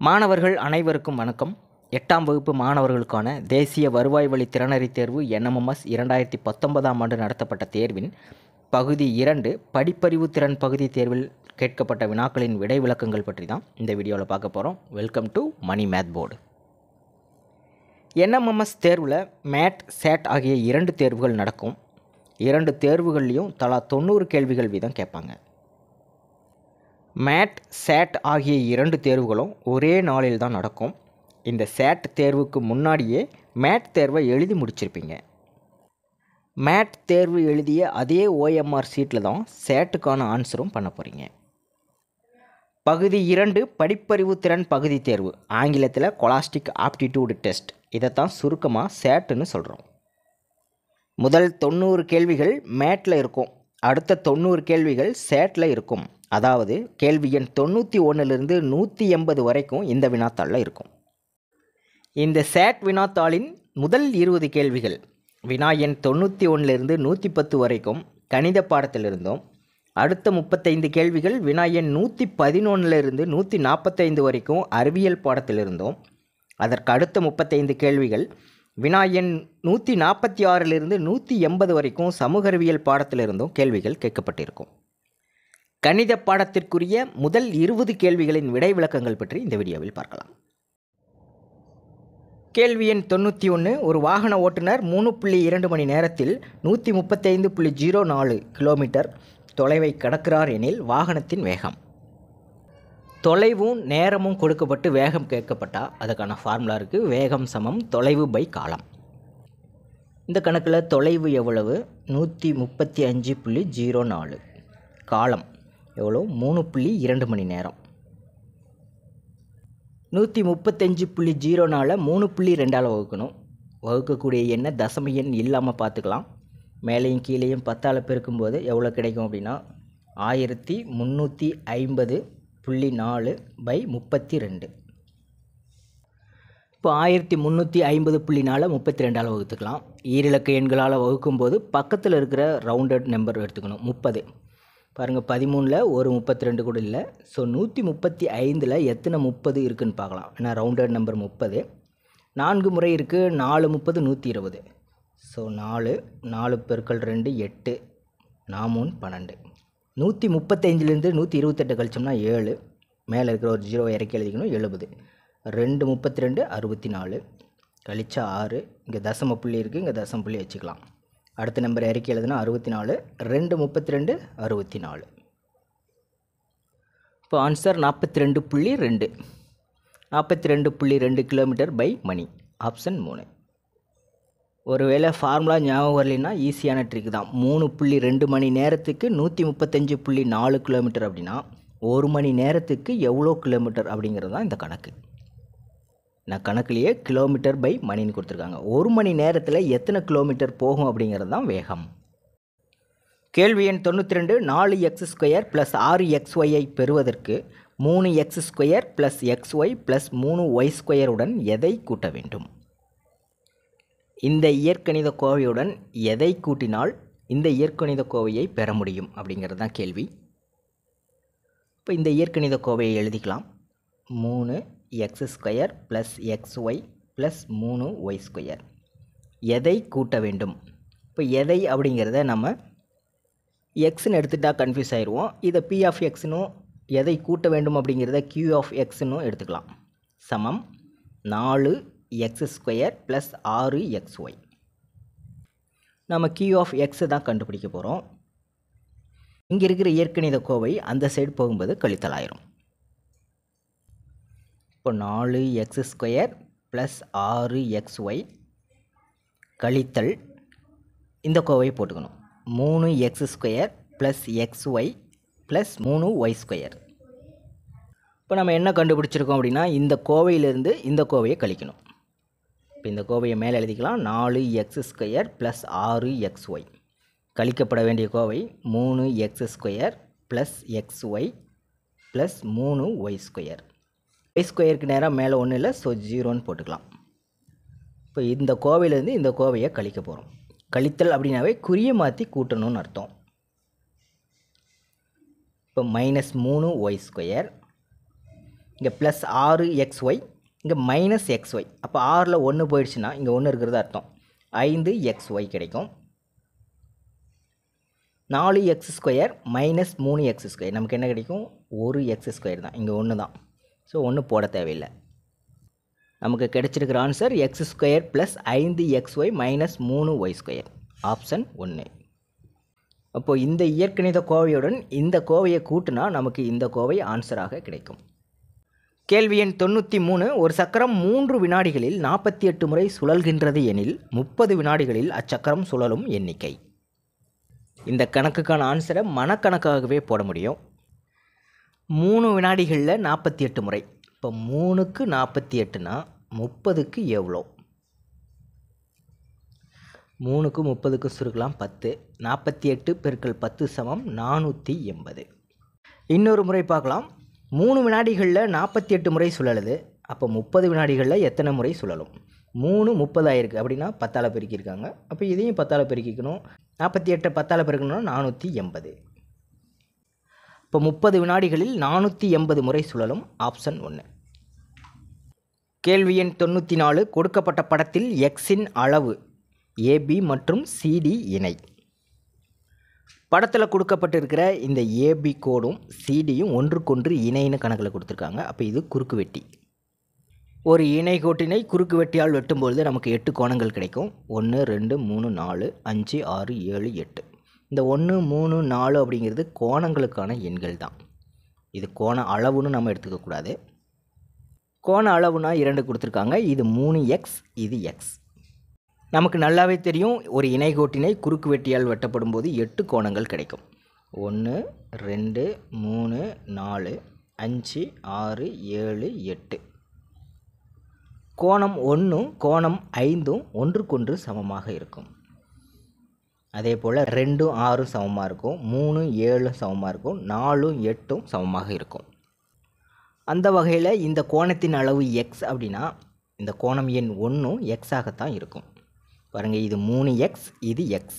மாணவர்கள் அனைவருக்கும் வணக்கம் எட்டாம் வகுப்பு மாணவர்களுக்கான தேசிய வருவாய் வழி திறனறி தேர்வு என்எம்எம்எஸ் இரண்டாயிரத்தி பத்தொன்பதாம் ஆண்டு நடத்தப்பட்ட தேர்வின் பகுதி இரண்டு படிப்பறிவு திறன் பகுதி தேர்வில் கேட்கப்பட்ட வினாக்களின் விடை விளக்கங்கள் பற்றி தான் இந்த வீடியோவில் பார்க்க போகிறோம் welcome to Mani math board NMMS தேர்வில் மேட் சேட் ஆகிய இரண்டு தேர்வுகள் நடக்கும் இரண்டு தேர்வுகள்லையும் தலா தொண்ணூறு கேள்விகள் வீதம் கேட்பாங்க மேட் சேட் ஆகிய இரண்டு தேர்வுகளும் ஒரே நாளில் தான் நடக்கும் இந்த சேட் தேர்வுக்கு முன்னாடியே மேட் தேர்வை எழுதி முடிச்சிருப்பீங்க மேட் தேர்வு எழுதிய அதே ஓஎம்ஆர் சீட்டில் தான் சேட்டுக்கான ஆன்சரும் பண்ண போகிறீங்க பகுதி இரண்டு படிப்பறிவு திறன் பகுதி தேர்வு ஆங்கிலத்தில் கொலாஸ்டிக் ஆப்டிடியூடு டெஸ்ட் இதைத்தான் சுருக்கமாக சேட்டுன்னு சொல்கிறோம் முதல் தொண்ணூறு கேள்விகள் மேட்டில் இருக்கும் அடுத்த தொண்ணூறு கேள்விகள் சேட்டில் இருக்கும் அதாவது கேள்வி எண் தொண்ணூற்றி ஒன்றுலேருந்து நூற்றி எண்பது வரைக்கும் இந்த வினாத்தாளில் இருக்கும் இந்த சேட் வினாத்தாளின் முதல் இருபது கேள்விகள் வினா எண் தொண்ணூற்றி ஒன்றிலிருந்து நூற்றி பத்து வரைக்கும் கணித பாடத்திலிருந்தும் அடுத்த முப்பத்தைந்து கேள்விகள் வினா எண் நூற்றி பதினொன்றிலிருந்து நூற்றி நாற்பத்தைந்து வரைக்கும் அறிவியல் பாடத்திலிருந்தும் அதற்கு அடுத்த முப்பத்தைந்து கேள்விகள் வினா எண் நூற்றி நாற்பத்தி ஆறிலிருந்து நூற்றி எண்பது வரைக்கும் சமூக அறிவியல் பாடத்திலிருந்தும் கேள்விகள் கேட்கப்பட்டிருக்கும் கணித பாடத்திற்குரிய முதல் இருபது கேள்விகளின் விடை விளக்கங்கள் பற்றி இந்த வீடியோவில் பார்க்கலாம் கேள்வி எண் தொண்ணூற்றி ஒன்று ஒரு வாகன ஓட்டுநர் மூணு புள்ளி இரண்டு மணி நேரத்தில் நூற்றி முப்பத்தைந்து புள்ளி ஜீரோ நாலு கிலோமீட்டர் தொலைவை கடக்கிறார் எனில் வாகனத்தின் வேகம் தொலைவும் நேரமும் கொடுக்கப்பட்டு வேகம் கேட்கப்பட்டால் அதுக்கான ஃபார்முலா இருக்குது வேகம் சமம் தொலைவு பை காலம் இந்த கணக்கில் தொலைவு எவ்வளவு நூற்றி முப்பத்தி அஞ்சு புள்ளி ஜீரோ நாலு காலம் எவ்வளோ மூணு புள்ளி இரண்டு மணி நேரம் நூற்றி முப்பத்தஞ்சு புள்ளி ஜீரோ நாலை மூணு புள்ளி ரெண்டால் வகுக்கணும் வகுக்கக்கூடிய எண்ணை தசம எண் இல்லாமல் பார்த்துக்கலாம் மேலேயும் கீழேயும் பத்தால் பெருக்கும்போது எவ்வளோ கிடைக்கும் அப்படின்னா ஆயிரத்தி முந்நூற்றி ஐம்பது புள்ளி நாலு பை முப்பத்தி ரெண்டு இப்போ ஆயிரத்தி முந்நூற்றி ஐம்பது புள்ளி நாலு முப்பத்தி ரெண்டால் வகுத்துக்கலாம் ஈரிலக்க எண்களால் வகுக்கும்போது பக்கத்தில் இருக்கிற ரவுண்டட் நம்பர் எடுத்துக்கணும் முப்பது பாருங்கள் பதிமூணில் ஒரு முப்பத்தி ரெண்டு கூட இல்லை ஸோ நூற்றி முப்பத்தி ஐந்தில் எத்தனை முப்பது இருக்குதுன்னு பார்க்கலாம் ஏன்னா ரவுண்டட் நம்பர் முப்பது நான்கு முறை இருக்குது நாலு முப்பது நூற்றி இருபது ஸோ நாலு நாலு பெருக்கள் ரெண்டு எட்டு நாமூன் பன்னெண்டு நூற்றி முப்பத்தஞ்சிலேருந்து நூற்றி இருபத்தெட்டு கழிச்சோம்னா ஏழு மேலே இருக்கிற ஒரு ஜீரோ இறக்கி எழுதிக்கணும் எழுபது ரெண்டு முப்பத்தி ரெண்டு அறுபத்தி நாலு கழிச்சா ஆறு இங்கே தசம புள்ளி இருக்குது இங்கே தசம புள்ளி வச்சுக்கலாம் அடுத்த நம்பர் இறக்கி எழுதுனா அறுபத்தி நாலு ரெண்டு முப்பத்தி ரெண்டு அறுபத்தி நாலு இப்போ ஆன்சர் நாற்பத்தி ரெண்டு புள்ளி ரெண்டு நாற்பத்தி ரெண்டு புள்ளி ரெண்டு கிலோமீட்டர் பை மணி ஆப்ஷன் மூணு ஒருவேளை ஃபார்முலா ஞாபகம் வரலைன்னா ஈஸியான ட்ரிக் தான் மூணு புள்ளி ரெண்டு மணி நேரத்துக்கு நூற்றி முப்பத்தஞ்சு புள்ளி நாலு கிலோமீட்டர் அப்படின்னா ஒரு மணி நேரத்துக்கு எவ்வளோ கிலோமீட்டர் அப்படிங்கிறது தான் இந்த கணக்கு நான் கணக்குலேயே கிலோமீட்டர் பை மணின்னு கொடுத்துருக்காங்க ஒரு மணி நேரத்தில் எத்தனை கிலோமீட்டர் போகும் அப்படிங்கிறது தான் வேகம் கேள்வி எண் தொண்ணூற்றி ரெண்டு நாலு எக்ஸ் ஸ்கொயர் ப்ளஸ் ஆறு எக்ஸ் ஒய்யை பெறுவதற்கு மூணு x square plus x y plus மூணு ஒய் ஸ்கொயருடன் எதை கூட்ட வேண்டும் இந்த இயற்கணித கோவையுடன் எதை கூட்டினால் இந்த இயற்கணித கோவையை பெற முடியும் அப்படிங்கிறது தான் கேள்வி இப்போ இந்த இயற்கணித கோவையை எழுதிக்கலாம் மூணு x square plus x y plus மூணு ஒய் ஸ்கொயர் எதை கூட்ட வேண்டும் இப்போ எதை அப்படிங்கிறத நம்ம எக்ஸ்னு எடுத்துட்டால் கன்ஃபியூஸ் ஆயிடுவோம் இதை பி ஆஃப் எக்ஸ்னும் எதை கூட்ட வேண்டும் அப்படிங்கிறத கியூ ஆஃப் எக்ஸ்னும் எடுத்துக்கலாம் சமம் நாலு எக்ஸ் ஸ்கொயர் ப்ளஸ் ஆறு எக்ஸ் ஒய் நம்ம கியூ ஆஃப் எக்ஸை தான் கண்டுபிடிக்க போகிறோம் இங்கே இருக்கிற இயற்கணித கோவை அந்த சைடு போகும்போது கழித்தலாயிரும் இப்போ நாலு எக்ஸ் ஸ்கொயர் ப்ளஸ் ஆறு எக்ஸ் ஒய் கழித்தல் இந்த கோவையை போட்டுக்கணும் மூணு x square plus x y plus மூணு ஒய் ஸ்கொயர் இப்போ நம்ம என்ன கண்டுபிடிச்சிருக்கோம் அப்படின்னா இந்த கோவையிலேருந்து இந்த கோவையை கழிக்கணும் இப்போ இந்த கோவையை மேலே எழுதிக்கலாம் நாலு எக்ஸ் ஸ்கொயர் ப்ளஸ் ஆறு எக்ஸ் ஒய் கழிக்கப்பட வேண்டிய கோவை மூணு x square plus x y plus மூணு ஒய் ஸ்கொயர் ஒய் ஸ்கொயருக்கு நேராக மேலே ஒன்றும் இல்லை ஸோ ஜீரோன்னு போட்டுக்கலாம் இப்போ இந்த கோவையிலேருந்து இந்த கோவையை கழிக்க போகிறோம் கழித்தல் அப்படின்னாவே குறிய மாற்றி கூட்டணும்னு அர்த்தம் இப்போ மைனஸ் மூணு ஒய் ஸ்கொயர் இங்கே ப்ளஸ் ஆறு எக்ஸ் ஒய் இங்கே மைனஸ் எக்ஸ் ஒய் அப்போ ஆறில் ஒன்று போயிடுச்சுன்னா இங்கே ஒன்று இருக்கிறது அர்த்தம் ஐந்து எக்ஸ் ஒய் கிடைக்கும் நாலு எக்ஸ் ஸ்கொயர் மைனஸ் மூணு எக்ஸ் ஸ்கொயர் நமக்கு என்ன கிடைக்கும் ஒரு எக்ஸ் ஸ்கொயர் தான் இங்கே ஒன்று தான் ஸோ ஒன்று போட தேவையில்லை நமக்கு கிடைச்சிருக்கிற ஆன்சர் எக்ஸ் ஸ்கொயர் ப்ளஸ் ஐந்து எக்ஸ் ஒய் மைனஸ் மூணு ஒய் ஸ்கொயர் ஆப்ஷன் ஒன்று அப்போது இந்த இயற்கணித கோவையுடன் இந்த கோவையை கூட்டினா நமக்கு இந்த கோவை ஆன்சராக கிடைக்கும் கேள்வி எண் தொண்ணூற்றி மூணு ஒரு சக்கரம் மூன்று வினாடிகளில் நாற்பத்தி எட்டு முறை சுழல்கின்றது எனில் முப்பது வினாடிகளில் அச்சக்கரம் சுழலும் எண்ணிக்கை இந்த கணக்குக்கான ஆன்சரை மனக்கணக்காகவே போட முடியும் மூணு வினாடிகளில் நாற்பத்தி எட்டு முறை இப்போ மூணுக்கு நாற்பத்தி எட்டுனா முப்பதுக்கு எவ்வளோ மூணுக்கு முப்பதுக்கு சுருக்கலாம் பத்து நாற்பத்தி எட்டு பெருக்கல் பத்து சமம் நானூற்றி எண்பது இன்னொரு முறை பார்க்கலாம் மூணு வினாடிகளில் நாற்பத்தி எட்டு முறை சுழலுது அப்போ முப்பது வினாடிகளில் எத்தனை முறை சுழலும் மூணு முப்பதாயிருக்கு அப்படின்னா பத்தால் பெருக்கியிருக்காங்க அப்போ இதையும் பத்தால் பெருக்கிக்கணும் நாற்பத்தி எட்டை பத்தால் பெருக்கணும்னா நானூற்றி எண்பது இப்போ முப்பது வினாடிகளில் நானூற்றி எண்பது முறை சுழலும் ஆப்ஷன் ஒன்று கேள்வி எண் தொண்ணூற்றி நாலு கொடுக்கப்பட்ட படத்தில் எக்ஸின் அளவு ஏபி மற்றும் சிடி இணை படத்தில் கொடுக்கப்பட்டிருக்கிற இந்த ஏபி கோடும் சிடியும் ஒன்றுக்கொன்று இணைன்னு கணக்கில் கொடுத்துருக்காங்க அப்போ இது குறுக்கு வெட்டி ஒரு இணை கோட்டினை குறுக்கு வெட்டியால் வெட்டும்பொழுது நமக்கு எட்டு கோணங்கள் கிடைக்கும் ஒன்று ரெண்டு மூணு நாலு அஞ்சு ஆறு ஏழு எட்டு இந்த ஒன்று மூணு நாலு அப்படிங்கிறது கோணங்களுக்கான எண்கள் தான் இது கோண அளவுன்னு நம்ம எடுத்துக்கக்கூடாது கோண அளவுனா இரண்டு கொடுத்துருக்காங்க இது மூணு எக்ஸ் இது எக்ஸ் நமக்கு நல்லாவே தெரியும் ஒரு இணைகோட்டினை குறுக்கு வெட்டியால் வெட்டப்படும் போது எட்டு கோணங்கள் கிடைக்கும் ஒன்று ரெண்டு மூணு நாலு அஞ்சு ஆறு ஏழு எட்டு கோணம் ஒன்றும் கோணம் ஐந்தும் ஒன்றுக்கொன்று சமமாக இருக்கும் அதே போல் ரெண்டும் ஆறும் சமமாக இருக்கும் மூணு ஏழும் சமமாக இருக்கும் நாலும் எட்டும் சமமாக இருக்கும் அந்த வகையில் இந்த கோணத்தின் அளவு எக்ஸ் அப்படின்னா இந்த கோணம் எண் ஒன்றும் எக்ஸாகத்தான் இருக்கும் பாருங்கள் இது மூணு எக்ஸ் இது எக்ஸ்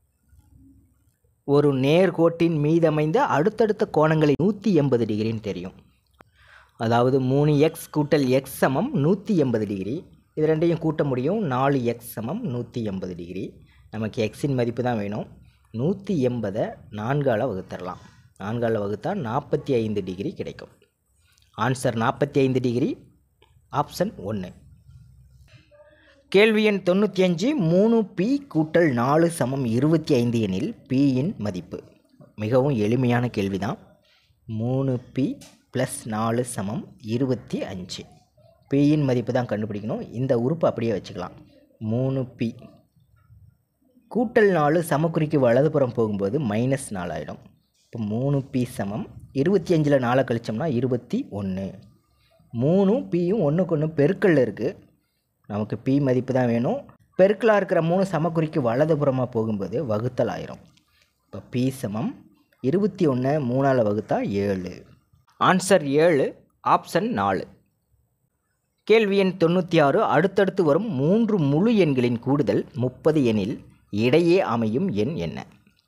ஒரு நேர்கோட்டின் மீதமைந்த அடுத்தடுத்த கோணங்களை நூற்றி எண்பது டிகிரின்னு தெரியும் அதாவது மூணு எக்ஸ் கூட்டல் எக்ஸ் சமம் நூற்றி எண்பது டிகிரி இது ரெண்டையும் கூட்ட முடியும் நாலு எக்ஸ் சமம் நூற்றி எண்பது டிகிரி நமக்கு எக்ஸின் மதிப்பு தான் வேணும் நூற்றி எண்பதை நான்கால் வகுத்தரலாம் நான்கால் வகுத்தா நாற்பத்தி ஐந்து டிகிரி கிடைக்கும் ஆன்சர் நாற்பத்தி ஐந்து டிகிரி ஆப்ஷன் ஒன்று கேள்வி எண் தொண்ணூற்றி அஞ்சு மூணு பி கூட்டல் நாலு சமம் இருபத்தி ஐந்து எனில் பியின் மதிப்பு மிகவும் எளிமையான கேள்வி தான் மூணு பி ப்ளஸ் நாலு சமம் இருபத்தி அஞ்சு பியின் மதிப்பு தான் கண்டுபிடிக்கணும் இந்த உறுப்பு அப்படியே வச்சுக்கலாம் மூணு பி கூட்டல் நாலு சமக்குறிக்கு வலதுபுறம் போகும்போது மைனஸ் நாலாயிடும் இப்போ மூணு பி சமம் இருபத்தி அஞ்சில் நாலை கழிச்சோம்னா இருபத்தி ஒன்று மூணும் பியும் ஒன்றுக்கு ஒன்று பெருக்கல்ல இருக்குது நமக்கு பி மதிப்பு தான் வேணும் பெருக்கலாக இருக்கிற மூணு சமக்குறிக்கு வலதுபுறமாக போகும்போது வகுத்தல் ஆயிரும் இப்போ பி சமம் இருபத்தி ஒன்று மூணால் வகுத்தா ஏழு ஆன்சர் ஏழு ஆப்ஷன் நாலு கேள்வி எண் தொண்ணூற்றி ஆறு அடுத்தடுத்து வரும் மூன்று முழு எண்களின் கூடுதல் முப்பது எண்ணில் இடையே அமையும் எண் என்ன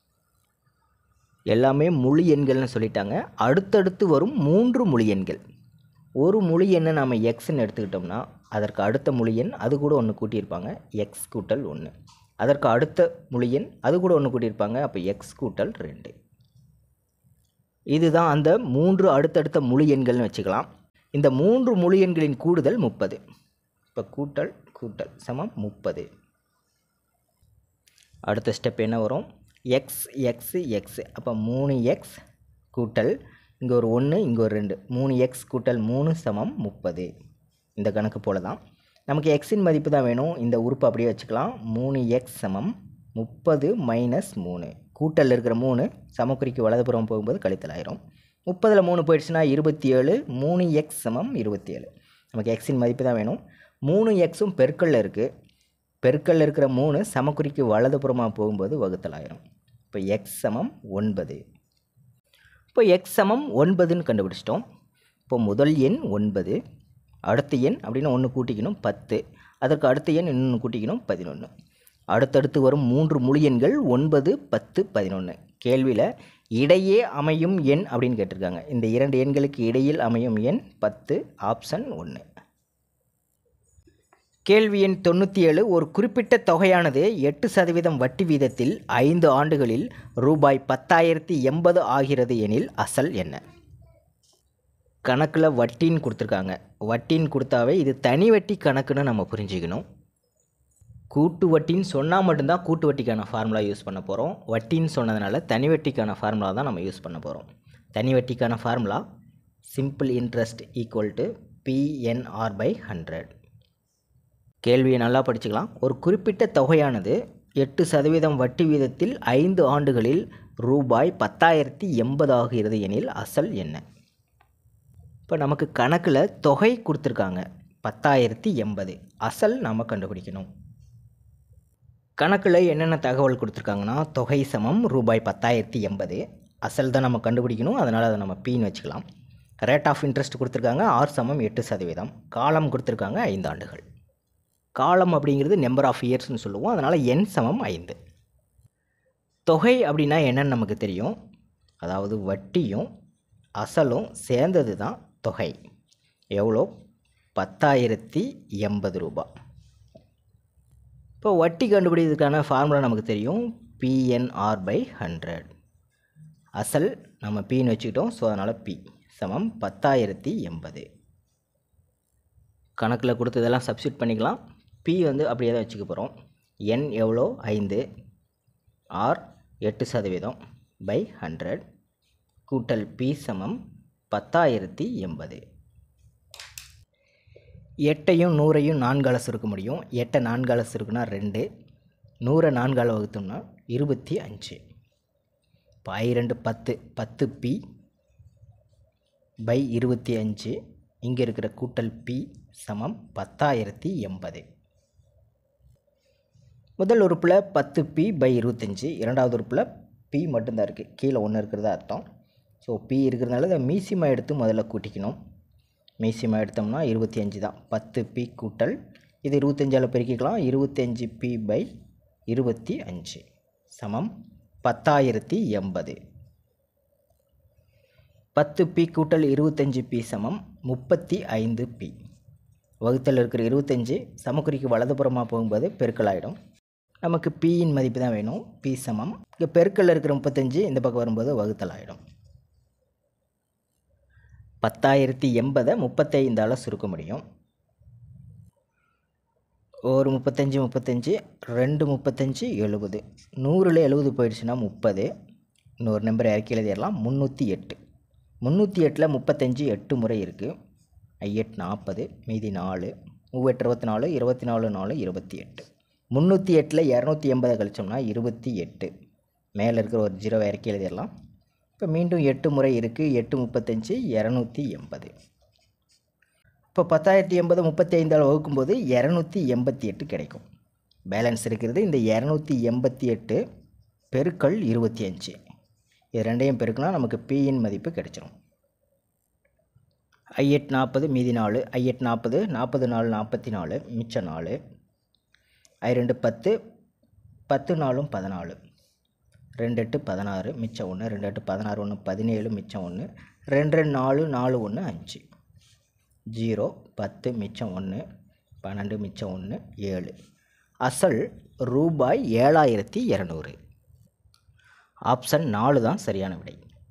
எல்லாமே முழு எண்கள்னு சொல்லிட்டாங்க அடுத்தடுத்து வரும் மூன்று முழு எண்கள் ஒரு முழு எண்ணை நாம் எக்ஸ்ன்னு எடுத்துக்கிட்டோம்னா அதற்கு அடுத்த முழு எண் அது கூட ஒன்று கூட்டியிருப்பாங்க எக்ஸ் கூட்டல் ஒன்று அதற்கு அடுத்த முழு எண் அது கூட ஒன்று கூட்டியிருப்பாங்க அப்போ எக்ஸ் கூட்டல் ரெண்டு இதுதான் அந்த மூன்று அடுத்தடுத்த முழு எண்கள்னு வச்சுக்கலாம் இந்த மூன்று முழு எண்களின் கூடுதல் முப்பது இப்போ கூட்டல் கூட்டல் சமம் முப்பது அடுத்த ஸ்டெப் என்ன வரும் எக்ஸ் எக்ஸ் எக்ஸ் அப்போ மூணு எக்ஸ் கூட்டல் இங்கே ஒரு ஒன்று இங்கே ஒரு ரெண்டு மூணு எக்ஸ் கூட்டல் மூணு சமம் முப்பது இந்த கணக்கு போல தான் நமக்கு எக்ஸின் மதிப்பு தான் வேணும் இந்த உறுப்பு அப்படியே வச்சுக்கலாம் மூணு எக்ஸ் சமம் முப்பது மைனஸ் மூணு கூட்டல் இருக்கிற மூணு சமக்குறிக்கு வலதுபுறம் போகும்போது கழித்தல் ஆயிரும் முப்பதில் மூணு போயிடுச்சுன்னா இருபத்தி ஏழு மூணு எக்ஸ் சமம் இருபத்தி ஏழு நமக்கு எக்ஸின் மதிப்பு தான் வேணும் மூணு எக்ஸும் பெருக்கல்ல இருக்குது பெருக்கல்ல இருக்கிற மூணு சமக்குறிக்கு வலதுபுறமாக போகும்போது வகுத்தல் ஆயிரும் இப்போ எக்ஸ் சமம் ஒன்பது இப்போ எக்ஸ் சமம் ஒன்பதுன்னு கண்டுபிடிச்சிட்டோம் இப்போ முதல் எண் ஒன்பது அடுத்த எண் அப்படின்னு ஒன்று கூட்டிக்கணும் பத்து அதற்கு அடுத்த எண் இன்னொன்று கூட்டிக்கணும் பதினொன்று அடுத்தடுத்து வரும் மூன்று முழு எண்கள் ஒன்பது பத்து பதினொன்று கேள்வியில் இடையே அமையும் எண் அப்படின்னு கேட்டிருக்காங்க இந்த இரண்டு எண்களுக்கு இடையில் அமையும் எண் பத்து ஆப்ஷன் ஒன்று கேள்வி எண் தொண்ணூற்றி ஏழு ஒரு குறிப்பிட்ட தொகையானது எட்டு சதவீதம் வட்டி வீதத்தில் ஐந்து ஆண்டுகளில் ரூபாய் பத்தாயிரத்தி எண்பது ஆகிறது எனில் அசல் என்ன கணக்கில் வட்டின்னு கொடுத்துருக்காங்க வட்டின்னு கொடுத்தாவே இது தனி வட்டி கணக்குன்னு நம்ம புரிஞ்சுக்கணும் கூட்டு வட்டின்னு சொன்னால் மட்டும்தான் கூட்டு வட்டிக்கான ஃபார்முலா யூஸ் பண்ண போகிறோம் வட்டின்னு சொன்னதுனால தனி வட்டிக்கான ஃபார்முலா தான் நம்ம யூஸ் பண்ண போகிறோம் தனி வட்டிக்கான formula simple interest equal to PNR by hundred கேள்வியை நல்லா படிச்சுக்கலாம் ஒரு குறிப்பிட்ட தொகையானது எட்டு சதவீதம் வட்டி வீதத்தில் ஐந்து ஆண்டுகளில் ரூபாய் பத்தாயிரத்தி எண்பது ஆகிறது எனில் அசல் என்ன இப்போ நமக்கு கணக்கில் தொகை கொடுத்துருக்காங்க பத்தாயிரத்தி எண்பது அசல் நாம் கண்டுபிடிக்கணும் கணக்கில் என்னென்ன தகவல் கொடுத்துருக்காங்கன்னா தொகை சமம் ரூபாய் பத்தாயிரத்தி எண்பது அசல் தான் நம்ம கண்டுபிடிக்கணும் அதனால் அதை நம்ம பீன்னு வச்சுக்கலாம் ரேட் ஆஃப் இன்ட்ரெஸ்ட் கொடுத்துருக்காங்க ஆர் சமம் எட்டு சதவீதம் காலம் கொடுத்துருக்காங்க ஐந்து ஆண்டுகள் காலம் அப்படிங்கிறது நம்பர் ஆஃப் இயர்ஸ்னு சொல்லுவோம் அதனால் என் சமம் ஐந்து தொகை அப்படின்னா என்னன்னு நமக்கு தெரியும் அதாவது வட்டியும் அசலும் சேர்ந்தது தான் தொகை எவ்வளோ பத்தாயிரத்தி எண்பது ரூபாய் இப்போ வட்டி கண்டுபிடிக்கிறதுக்கான ஃபார்முலா நமக்கு தெரியும் பிஎன்ஆர் பை ஹண்ட்ரட் அசல் நம்ம பின்னு வச்சுக்கிட்டோம் ஸோ அதனால் பி சமம் பத்தாயிரத்தி எண்பது கணக்கில் கொடுத்ததெல்லாம் சப்ஸ்டியூட் பண்ணிக்கலாம் பி வந்து அப்படியே தான் வச்சுக்க போகிறோம் என் எவ்வளோ ஐந்து ஆர் எட்டு சதவீதம் பை ஹண்ட்ரட் கூட்டல் பி சமம் பத்தாயிரத்தி எண்பது எட்டையும் நூறையும் நான்கால சுருக்க முடியும் எட்டை நான்கால சுருக்குனா ரெண்டு நூறை நான்கால வகுத்தோம்னா இருபத்தி அஞ்சு இப்போ ஐ ரெண்டு பத்து பத்து பி பை இருபத்தி அஞ்சு இங்கே இருக்கிற கூட்டல் பி சமம் பத்தாயிரத்தி எண்பது முதல் உறுப்பில் பத்து பி பை இருபத்தஞ்சி இரண்டாவது உறுப்பில் பி மட்டும்தான் இருக்குது கீழே ஒன்று இருக்கிறதா அர்த்தம் ஸோ பி இருக்கிறதுனால இதை மீசிமா எடுத்து முதல்ல கூட்டிக்கணும் மீசிமா எடுத்தோம்னா இருபத்தி அஞ்சு தான் பத்து பி கூட்டல் இது இருபத்தஞ்சால் பெருக்கிக்கலாம் இருபத்தஞ்சி பி பை இருபத்தி அஞ்சு சமம் பத்தாயிரத்தி எண்பது பத்து பி கூட்டல் இருபத்தஞ்சி பி சமம் முப்பத்தி ஐந்து பி வகுத்தல் இருக்கிற இருபத்தஞ்சி சமக்குறிக்கு வலதுபுறமாக போகும்போது பெருக்கலாயிடும் நமக்கு பியின் மதிப்பு தான் வேணும் பி சமம் இங்கே பெருக்கல்ல இருக்கிற முப்பத்தஞ்சு இந்த பக்கம் வரும்போது வகுத்தல் ஆகிடும் பத்தாயிரத்தி எண்பதை முப்பத்தைந்தால் சுருக்க முடியும் ஒரு முப்பத்தஞ்சு முப்பத்தஞ்சு ரெண்டு முப்பத்தஞ்சு எழுபது நூறில் எழுபது போயிடுச்சுன்னா முப்பது இன்னொரு நம்பர் இறக்கி எழுதிடலாம் முந்நூற்றி எட்டு முந்நூற்றி எட்டில் முப்பத்தஞ்சு எட்டு முறை இருக்குது ஐயெட் நாற்பது மீதி நாலு மூவெட்டு இருபத்தி நாலு இருபத்தி நாலு நாலு இருபத்தி எட்டு முந்நூற்றி எட்டில் இரநூத்தி எண்பதை கழிச்சோம்னா இருபத்தி எட்டு மேலே இருக்கிற ஒரு ஜீரோ இறக்கி எழுதிடலாம் இப்போ மீண்டும் எட்டு முறை இருக்குது எட்டு முப்பத்தஞ்சு இரநூத்தி எண்பது இப்போ பத்தாயிரத்தி எண்பது முப்பத்தி ஐந்தால் வகுக்கும்போது இரநூத்தி எண்பத்தி எட்டு கிடைக்கும் பேலன்ஸ் இருக்கிறது இந்த இரநூத்தி எண்பத்தி எட்டு பெருக்கல் இருபத்தி அஞ்சு இது ரெண்டையும் பெருக்கினா நமக்கு பியின் மதிப்பு கிடைச்சிரும் ஐஎட் நாற்பது மீதி நாலு ஐஎட் நாற்பது நாற்பது நாலு நாற்பத்தி நாலு மிச்சம் நாலு ஐ ரெண்டு பத்து பத்து நாலும் பதினாலு ரெண்டு எட்டு பதினாறு மிச்சம் ஒன்று ரெண்டு எட்டு பதினாறு ஒன்று பதினேழு மிச்சம் ஒன்று ரெண்டு ரெண்டு நாலு நாலு ஒன்று அஞ்சு ஜீரோ பத்து மிச்சம் ஒன்று பன்னெண்டு மிச்சம் ஒன்று ஏழு அசல் ரூபாய் ஏழாயிரத்தி இரநூறு ஆப்ஷன் நாலு தான் சரியான விடை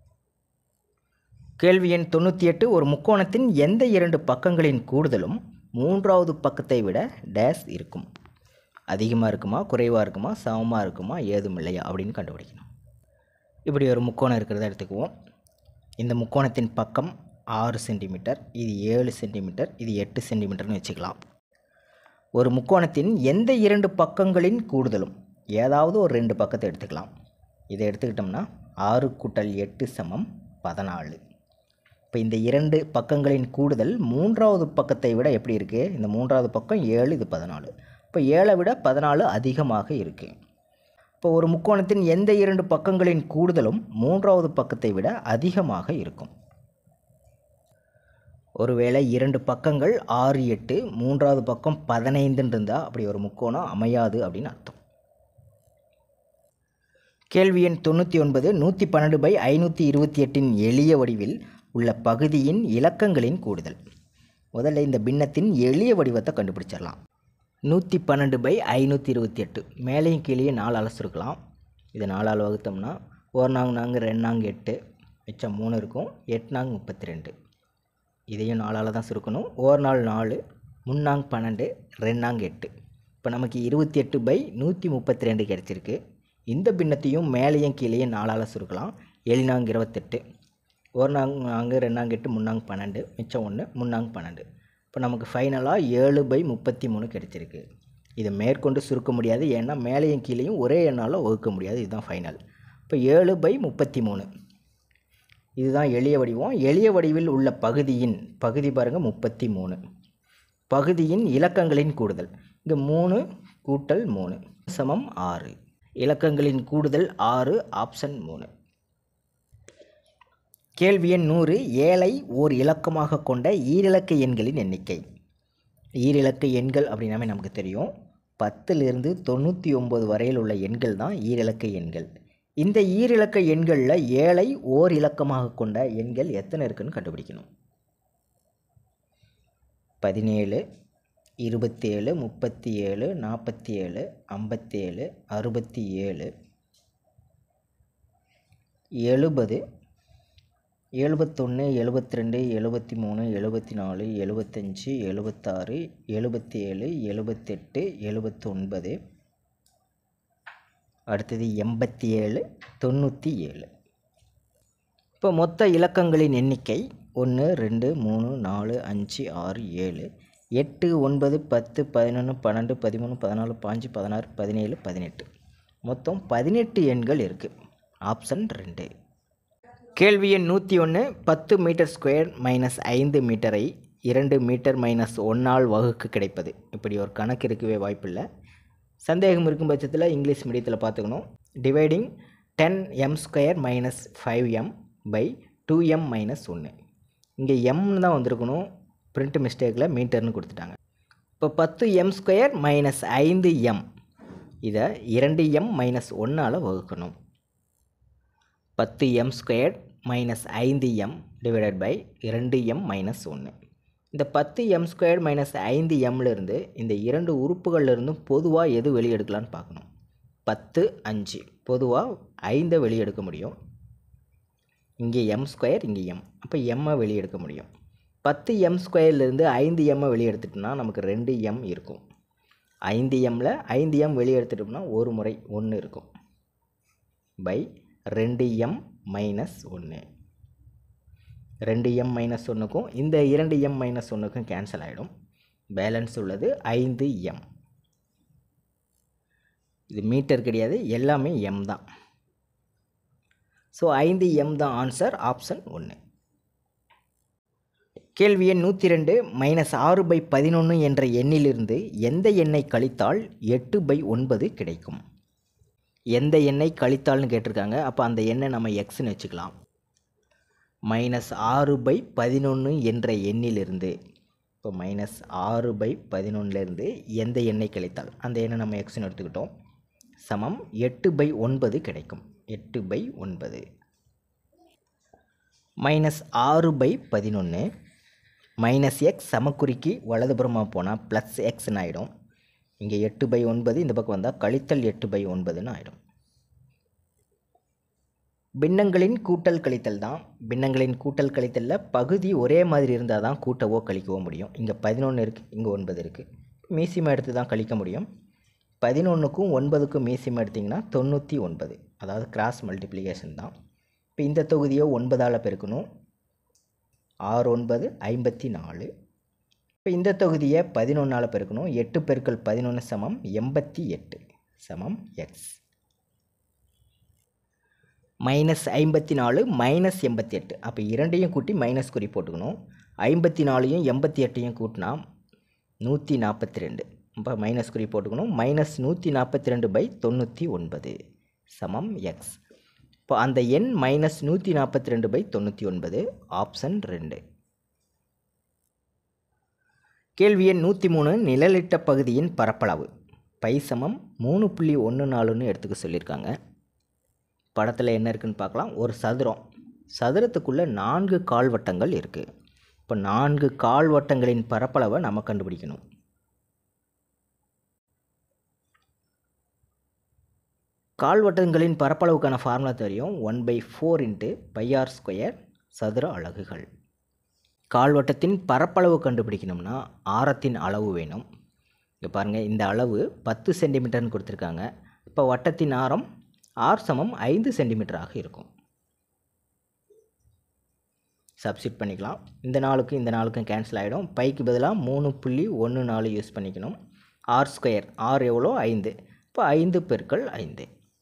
கேள்வி எண் தொண்ணூற்றி எட்டு ஒரு முக்கோணத்தின் எந்த இரண்டு பக்கங்களின் கூடுதலும் மூன்றாவது பக்கத்தை விட டேஸ் இருக்கும் அதிகமாக இருக்குமா குறைவாக இருக்குமா சமமாக இருக்குமா ஏதும் இல்லையா அப்படின்னு கண்டுபிடிக்கணும் இப்படி ஒரு முக்கோணம் இருக்கிறத எடுத்துக்குவோம் இந்த முக்கோணத்தின் பக்கம் ஆறு சென்டிமீட்டர் இது ஏழு சென்டிமீட்டர் இது எட்டு சென்டிமீட்டர்னு வச்சுக்கலாம் ஒரு முக்கோணத்தின் எந்த இரண்டு பக்கங்களின் கூடுதலும் ஏதாவது ஒரு ரெண்டு பக்கத்தை எடுத்துக்கலாம் இதை எடுத்துக்கிட்டோம்னா ஆறு கூட்டல் எட்டு சமம் பதினாலு இப்போ இந்த இரண்டு பக்கங்களின் கூடுதல் மூன்றாவது பக்கத்தை விட எப்படி இருக்குது இந்த மூன்றாவது பக்கம் ஏழு இது பதினாலு இப்போ ஏழை விட பதினாலு அதிகமாக இருக்குது இப்போ ஒரு முக்கோணத்தின் எந்த இரண்டு பக்கங்களின் கூடுதலும் மூன்றாவது பக்கத்தை விட அதிகமாக இருக்கும் ஒருவேளை இரண்டு பக்கங்கள் ஆறு எட்டு மூன்றாவது பக்கம் பதினைந்துன்னு இருந்தால் அப்படி ஒரு முக்கோணம் அமையாது அப்படின்னு அர்த்தம் கேள்வி எண் தொண்ணூற்றி ஒன்பது நூற்றி பன்னெண்டு பை ஐநூற்றி இருபத்தி எட்டின் எளிய வடிவில் உள்ள பகுதியின் இலக்கங்களின் கூடுதல் முதல்ல இந்த பின்னத்தின் எளிய வடிவத்தை கண்டுபிடிச்சிடலாம் நூற்றி பன்னெண்டு பை ஐநூற்றி இருபத்தி எட்டு மேலேயும் கீழே நாலு அலசுருக்கலாம் இது நாலால் வகுத்தோம்னா ஒரு நாங்க நாங்கள் ரெண்டு நாங்க எட்டு மிச்சம் மூணு இருக்கும் எட்டு நாங்க முப்பத்தி ரெண்டு இதையும் நாலால் தான் சுருக்கணும் ஒரு நாள் நாலு முன்னாங் பன்னெண்டு ரெண்டாங்க எட்டு இப்போ நமக்கு இருபத்தி எட்டு பை நூற்றி முப்பத்தி ரெண்டு கிடச்சிருக்கு இந்த பின்னத்தையும் மேலேயும் கீழேயும் நாலால் சுருக்கலாம் எழினாங்க இருபத்தெட்டு ஒரு நாங்க நாங்கள் ரெண்டாங்க எட்டு முன்னாங்க பன்னெண்டு மிச்சம் ஒன்று முன்னாங்க பன்னெண்டு இப்போ நமக்கு ஃபைனலாக ஏழு பை முப்பத்தி மூணு கிடச்சிருக்கு இதை மேற்கொண்டு சுருக்க முடியாது ஏன்னா மேலேயும் கீழேயும் ஒரே எண்ணால் வகுக்க முடியாது இதுதான் ஃபைனல் இப்போ ஏழு பை முப்பத்தி மூணு இதுதான் எளிய வடிவம் எளிய வடிவில் உள்ள பகுதியின் பகுதி பாருங்கள் முப்பத்தி மூணு பகுதியின் இலக்கங்களின் கூடுதல் இங்கே மூணு கூட்டல் மூணு சமம் ஆறு இலக்கங்களின் கூடுதல் ஆறு ஆப்ஷன் மூணு கேள்வி எண் நூறு ஏழை ஓர் இலக்கமாக கொண்ட ஈரிலக்க எண்களின் எண்ணிக்கை ஈரிலக்க எண்கள் அப்படின்னாமே நமக்கு தெரியும் பத்துலேருந்து தொண்ணூற்றி ஒம்பது வரையில் உள்ள எண்கள் தான் ஈரிலக்க எண்கள் இந்த ஈரிலக்க எண்களில் ஏழை ஓர் இலக்கமாக கொண்ட எண்கள் எத்தனை இருக்குன்னு கண்டுபிடிக்கணும் பதினேழு இருபத்தேழு முப்பத்தி ஏழு நாற்பத்தி ஏழு ஐம்பத்தேழு அறுபத்தி ஏழு எழுபது எழுபத்தொன்று எழுபத்தி ரெண்டு எழுபத்தி மூணு எழுபத்தி நாலு எழுபத்தஞ்சி எழுபத்தாறு எழுபத்தி ஏழு எழுபத்தெட்டு எழுபத்தொன்பது அடுத்தது எண்பத்தி ஏழு தொண்ணூற்றி ஏழு இப்போ மொத்த இலக்கங்களின் எண்ணிக்கை ஒன்று ரெண்டு மூணு நாலு அஞ்சு ஆறு ஏழு எட்டு ஒன்பது பத்து பதினொன்று பன்னெண்டு பதிமூணு பதினாலு பாஞ்சு பதினாறு பதினேழு பதினெட்டு மொத்தம் பதினெட்டு எண்கள் இருக்குது ஆப்ஷன் ரெண்டு கேள்வி எண் நூற்றி ஒன்று பத்து மீட்டர் ஸ்கொயர் மைனஸ் ஐந்து மீட்டரை இரண்டு மீட்டர் மைனஸ் ஒன்றால் வகுக்கு கிடைப்பது இப்படி ஒரு கணக்கு இருக்கவே வாய்ப்பில்லை சந்தேகம் இருக்கும் பட்சத்தில் இங்கிலீஷ் மீடியத்தில் பார்த்துக்கணும் dividing ten M square minus five M by two M minus ஒன்று இங்கே எம்னு தான் வந்திருக்கணும் பிரிண்ட் மிஸ்டேக்கில் மீட்டர்னு கொடுத்துட்டாங்க இப்போ பத்து எம் ஸ்கொயர் மைனஸ் ஐந்து எம் இதை இரண்டு எம் மைனஸ் ஒன்றால் வகுக்கணும் பத்து எம் ஸ்கொயர் மைனஸ் ஐந்து எம் டிவைடட் பை இரண்டு எம் மைனஸ் ஒன்று இந்த பத்து எம் ஸ்கொயர் மைனஸ் ஐந்து எம்லேருந்து இந்த இரண்டு உறுப்புகள்லேருந்தும் பொதுவாக எது வெளியெடுக்கலான்னு பார்க்கணும் பத்து அஞ்சு பொதுவாக ஐந்தை வெளியெடுக்க முடியும் இங்கே எம் ஸ்கொயர் இங்கே எம் அப்போ எம்மை வெளியெடுக்க முடியும் பத்து எம் ஸ்கொயர்லேருந்து ஐந்து எம்மை வெளியெடுத்துட்டோம்னா நமக்கு ரெண்டு எம் இருக்கும் ஐந்து எம்மில் ஐந்து எம் வெளியெடுத்துட்டோம்னா ஒரு முறை ஒன்று இருக்கும் பை ரெண்டு எம் மைனஸ் ஒன்று ரெண்டு எம் மைனஸ் ஒன்றுக்கும் இந்த இரண்டு எம் மைனஸ் ஒன்றுக்கும் கேன்சல் ஆகிடும் பேலன்ஸ் உள்ளது ஐந்து எம் இது மீட்டர் கிடையாது எல்லாமே எம் தான் ஸோ ஐந்து எம் தான் ஆன்சர் ஆப்ஷன் ஒன்று கேள்வி எண் நூற்றி ரெண்டு மைனஸ் ஆறு பை பதினொன்று என்ற எண்ணிலிருந்து எந்த எண்ணை கழித்தால் எட்டு பை ஒன்பது கிடைக்கும் எந்த எண்ணை கழித்தால்னு கேட்டிருக்காங்க அப்போ அந்த எண்ணை நம்ம எக்ஸ்னு வச்சுக்கலாம் மைனஸ் ஆறு பை பதினொன்று என்ற எண்ணிலிருந்து இப்போ மைனஸ் ஆறு பை பதினொன்றுலேருந்து எந்த எண்ணை கழித்தால் அந்த எண்ணை நம்ம எக்ஸ்னு எடுத்துக்கிட்டோம் சமம் எட்டு பை ஒன்பது கிடைக்கும் எட்டு பை ஒன்பது மைனஸ் ஆறு பை பதினொன்று மைனஸ் எக்ஸ் சமக்குறிக்கு வலதுபுறமாக போனால் ப்ளஸ் எக்ஸ்னு ஆகிடும் இங்கே எட்டு பை ஒன்பது இந்த பக்கம் வந்தால் கழித்தல் எட்டு பை ஒன்பதுன்னு ஆகிடும் பின்னங்களின் கூட்டல் கழித்தல் தான் பின்னங்களின் கூட்டல் கழித்தலில் பகுதி ஒரே மாதிரி இருந்தால் தான் கூட்டவோ கழிக்கவோ முடியும் இங்கே பதினொன்று இருக்குது இங்கே ஒன்பது இருக்குது மீசியம் எடுத்து தான் கழிக்க முடியும் பதினொன்றுக்கும் ஒன்பதுக்கும் மீசியம் எடுத்திங்கன்னா தொண்ணூற்றி ஒன்பது அதாவது கிராஸ் மல்டிப்ளிகேஷன் தான் இப்போ இந்த தொகுதியை ஒன்பதால் பெருக்கணும் ஆறு ஒன்பது ஐம்பத்தி நாலு இப்போ இந்த தொகுதியை பதினொன்றால் பெருக்கணும் எட்டு பெருக்கல் பதினொன்று சமம் எண்பத்தி எட்டு சமம் எக்ஸ் மைனஸ் ஐம்பத்தி நாலு மைனஸ் எண்பத்தி எட்டு அப்போ இரண்டையும் கூட்டி மைனஸ் குறி போட்டுக்கணும் ஐம்பத்தி நாலையும் எண்பத்தி எட்டையும் கூட்டினா நூற்றி நாற்பத்தி ரெண்டு இப்போ மைனஸ் குறி போட்டுக்கணும் மைனஸ் நூற்றி நாற்பத்தி ரெண்டு பை தொண்ணூற்றி ஒன்பது சமம் எக்ஸ் இப்போ அந்த எண் மைனஸ் நூற்றி நாற்பத்தி ரெண்டு பை தொண்ணூற்றி ஒன்பது ஆப்ஷன் ரெண்டு கேள்வி எண் நூற்றி மூணு நிழலிட்ட பகுதியின் பரப்பளவு பை சமம் மூணு புள்ளி ஒன்று நாலுன்னு எடுத்துக்க சொல்லியிருக்காங்க படத்தில் என்ன இருக்குன்னு பார்க்கலாம் ஒரு சதுரம் சதுரத்துக்குள்ளே நான்கு கால்வட்டங்கள் இருக்குது இப்போ நான்கு கால்வட்டங்களின் பரப்பளவை நம்ம கண்டுபிடிக்கணும் கால்வட்டங்களின் பரப்பளவுக்கான ஃபார்முலா தெரியும் one by four into pi r square சதுர அலகுகள் கால்வட்டத்தின் பரப்பளவு கண்டுபிடிக்கணும்னா ஆரத்தின் அளவு வேணும் இங்கே பாருங்கள் இந்த அளவு பத்து சென்டிமீட்டர்னு கொடுத்துருக்காங்க இப்போ வட்டத்தின் ஆரம் ஆர் சமம் ஐந்து சென்டிமீட்டராக இருக்கும் சப்ஸ்டிட் பண்ணிக்கலாம் இந்த நாளுக்கும் இந்த நாளுக்கும் கேன்சல் ஆகிடும் பைக்கு பதிலாக மூணு புள்ளி ஒன்று நாலு யூஸ் பண்ணிக்கணும் ஆர் ஸ்கொயர் ஆர் எவ்வளோ ஐந்து இப்போ ஐந்து பெருக்கள் ஐந்து